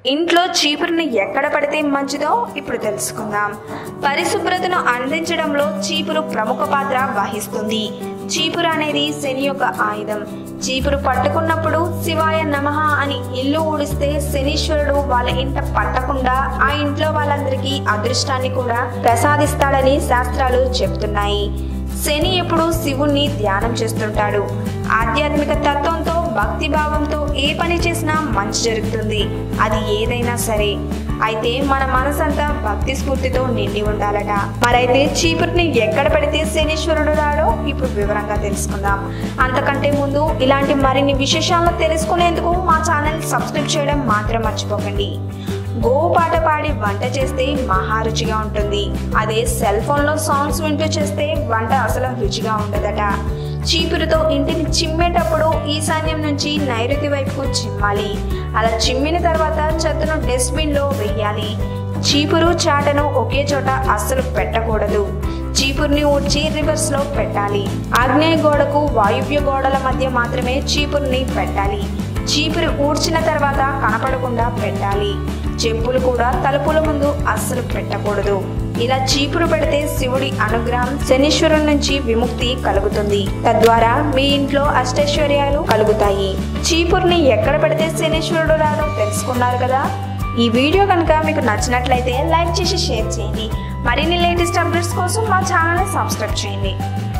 ఇంట్లో చీపురుని ఎక్కడ పడితే మంచిదో ఇప్పుడు తెలుసుకుందాం పరిశుభ్రతను అందించడంలో చీపురు ప్రముఖ పాత్ర వహిస్తుంది చీపురు అనేది శని యొక్క ఆయుధం చీపురు పట్టుకున్నప్పుడు శివాయ నమః అని ఇల్లు ఊడిస్తే శనీశ్వరుడు వాళ్ళ ఇంట పట్టకుండా ఆ ఇంట్లో వాళ్ళందరికీ అదృష్టాన్ని కూడా ప్రసాదిస్తాడని శాస్త్రాలు చెప్తున్నాయి శని ఎప్పుడు శివుణ్ణి ధ్యానం చేస్తుంటాడు ఆధ్యాత్మిక తత్వంతో భక్తి భావంతో ఏ పని చేసినా మంచి జరుగుతుంది అది ఏదైనా సరే అయితే మన మనసంతా భక్తి స్ఫూర్తితో నిండి ఉండాలట మరైతే చీపురుని ఎక్కడ పెడితే శనీశ్వరుడు రాడో ఇప్పుడు వివరంగా తెలుసుకుందాం అంతకంటే ముందు ఇలాంటి మరిన్ని విశేషాలను తెలుసుకునేందుకు మా ఛానల్ సబ్స్క్రైబ్ చేయడం మాత్రం మర్చిపోకండి గోవు పాట పాడి వంట చేస్తే మహా రుచిగా ఉంటుంది అదే సెల్ ఫోన్లో సాంగ్స్ వింటూ చేస్తే వంట అసలు రుచిగా ఉండదట చీపురుతో ఇంటిని చిమ్మేటప్పుడు ఈశాన్యం నుంచి నైరుతి వైపుకు చిమ్మాలి అలా చిమ్మిన తర్వాత చెత్తను డస్ట్బిన్లో వేయాలి చీపురు చాటను ఒకే చోట అస్సలు పెట్టకూడదు చీపురుని ఊడ్చి రివర్స్ లో పెట్టాలి ఆగ్నేయ గోడకు వాయువ్య గోడల మధ్య మాత్రమే చీపురుని పెట్టాలి చీపురు ఊడ్చిన తర్వాత కనపడకుండా పెట్టాలి చెప్పులు కూడా తలుపుల ముందు అస్సలు పెట్టకూడదు ఇలా చీపురు పెడితే శివుడి అనుగ్రహం శనీశ్వరుల నుంచి విముక్తి కలుగుతుంది తద్వారా మీ ఇంట్లో అష్టైశ్వర్యాలు కలుగుతాయి చీపురుని ఎక్కడ పెడితే శనీశ్వరుడు రాడో తెలుసుకున్నారు కదా ఈ వీడియో కనుక మీకు నచ్చినట్లయితే లైక్ చేసి షేర్ చేయండి మరిన్ని లేటెస్ట్ అప్డేట్స్ కోసం మా ఛానల్ని సబ్స్క్రైబ్ చేయండి